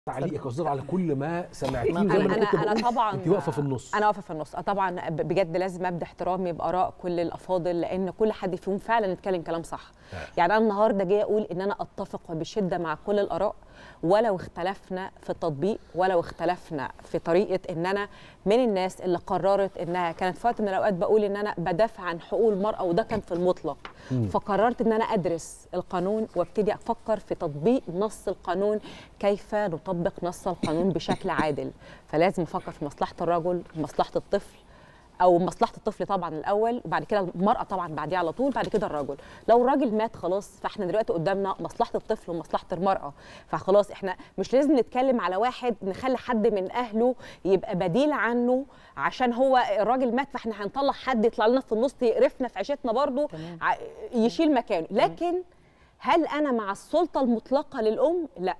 تعليقك يا استاذ على كل ما سمعتيه أنا- وزي ما أنا- كنت أنا بقول، طبعاً- انت واقفه في النص انا واقفه في النص آه طبعا ب- بجد لازم ابدا احترامي باراء كل الافاضل لان كل حد فيهم فعلا اتكلم كلام صح يعني انا النهارده جايه اقول ان انا اتفق بشده مع كل الاراء ولو اختلفنا في التطبيق ولو اختلفنا في طريقه ان انا من الناس اللي قررت انها كانت في وقت من الاوقات بقول ان انا بدافع عن حقوق المراه وده كان في المطلق فقررت ان انا ادرس القانون وابتدي افكر في تطبيق نص القانون كيف نطبق نص القانون بشكل عادل فلازم افكر في مصلحه الرجل مصلحه الطفل او مصلحه الطفل طبعا الاول وبعد كده المراه طبعا بعديها على طول بعد كده الرجل لو الراجل مات خلاص فاحنا دلوقتي قدامنا مصلحه الطفل ومصلحه المراه فخلاص احنا مش لازم نتكلم على واحد نخلي حد من اهله يبقى بديل عنه عشان هو الراجل مات فاحنا هنطلع حد يطلع لنا في النص يقرفنا في عيشتنا برضه ع- يشيل مكانه لكن هل انا مع السلطه المطلقه للام لا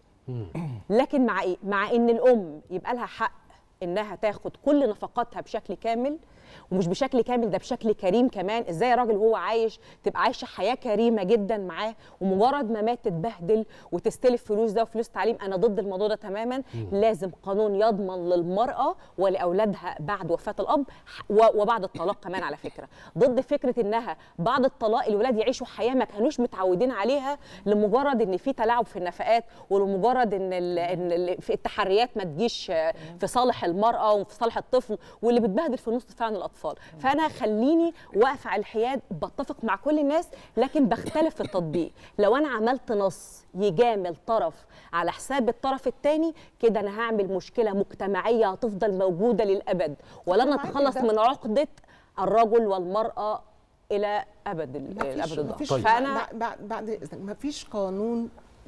لكن مع ايه مع ان الام يبقى لها حق انها تاخد كل نفقاتها بشكل كامل ومش بشكل كامل ده بشكل كريم كمان ازاي راجل وهو عايش تبقى عايشه حياه كريمه جدا معاه ومجرد ما مات تتبهدل وتستلف فلوس ده وفلوس تعليم انا ضد الموضوع ده تماما لازم قانون يضمن للمراه ولاولادها بعد وفاه الاب و- وبعد الطلاق كمان على فكره ضد فكره انها بعد الطلاق الولاد يعيشوا حياه ما كانوش متعودين عليها لمجرد ان في تلاعب في النفقات ولمجرد ان ال- ان ال- في التحريات ما تجيش آه، في صالح المراه وفي صالح الطفل واللي بتبهدل في نص فعلا الاطفال فانا خليني واقفه على الحياد بتفق مع كل الناس لكن بختلف في التطبيق لو انا عملت نص يجامل طرف على حساب الطرف الثاني كده انا هعمل مشكله مجتمعيه هتفضل موجوده للابد ولن معاكي نتخلص ده. من عقده الرجل والمراه الى ابد ال- مفيش- الابد الضعف مفيش فانا بعد- بعد بعد اذنك مفيش قانون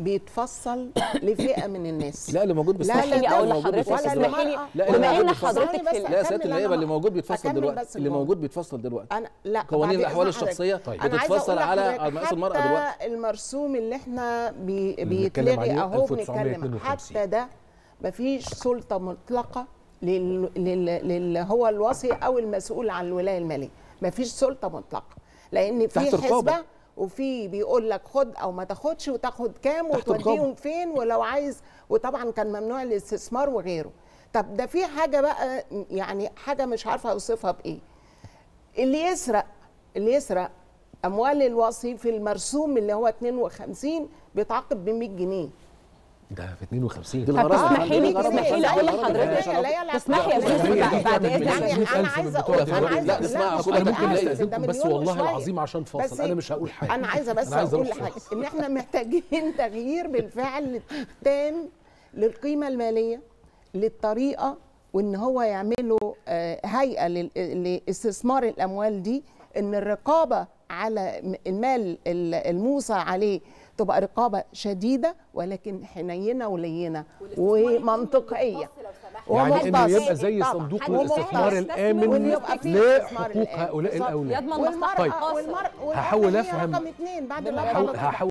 بيتفصل لفئه من الناس لا اللي موجود بس لا، اسمحي لي لا، اقول ده موجود لحضرتك بيتفصل ولا اسمحي لي المرأة. لا، بما اللي ان موجود بيتفصل. حضرتك ثواني في بس ال- لا يا أكمل سياده أنا النائبه اللي بقى. موجود بيتفصل أكمل دلوقتي بس اللي الموضوع. موجود بيتفصل دلوقتي انا لا قوانين بعد الأحوال إذن حضرتك. الشخصية أنا عايزة بتتفصل أقول على لحضرتك مقاس المرأة حتى دلوقتي. المرسوم اللي احنا بي بنتكلم بيتلغي عليه اهو بنتكلم 1952. حتى ده مفيش سلطه مطلقه لل... لل... لل... هو الوصي او المسؤول عن الولايه الماليه مفيش سلطه مطلقه لان في تحت رقابة. حسبه وفي بيقول لك خد او ما تاخدش وتاخد كام تحت وتوديهم رقابة. فين ولو عايز وطبعا كان ممنوع الاستثمار وغيره طب ده في حاجه بقى يعني حاجه مش عارفه اوصفها بايه اللي يسرق اللي يسرق اموال الوصي في المرسوم اللي هو 52 بيتعاقب ب 100 جنيه ده في 52 دي طب الغرض تسمحي لي الغرض تسمحي لي اقول الغرض لحضرتك لا، لا، لا، تسمحي يا لا، استاذ لا، لا، بعد لا، اذنك لا، يعني ألف انا من عايزه بتوع اقول انا الفرق. عايزه لا، اسمع، لا، كل انا ده ممكن لا، استاذنكم بس مليون والله وشوية. العظيم عشان فاصل بس انا مش هقول حاجه انا عايزه بس أنا عايز اقول أروح حاجه فاصل. ان احنا محتاجين تغيير بالفعل تام للقيمه الماليه للطريقه وان هو يعملوا آه، هيئه لل- لاستثمار الاموال دي ان الرقابه على م- المال ال- الموصى عليه تبقى رقابه شديده ولكن حنينه ولينه ومنطقيه يعني انه ومختص. يبقى زي طبعاً. صندوق ومختص. الاستثمار الامن ويبقى فيه استثمار لحقوق الآن. هؤلاء بالظبط. الاولاد يضمن والمرأة مصلحة طيب. والمرأة والمرأة هحاول هي أفهم. رقم اثنين بعد بالله المرأة هحاول رقم هحاول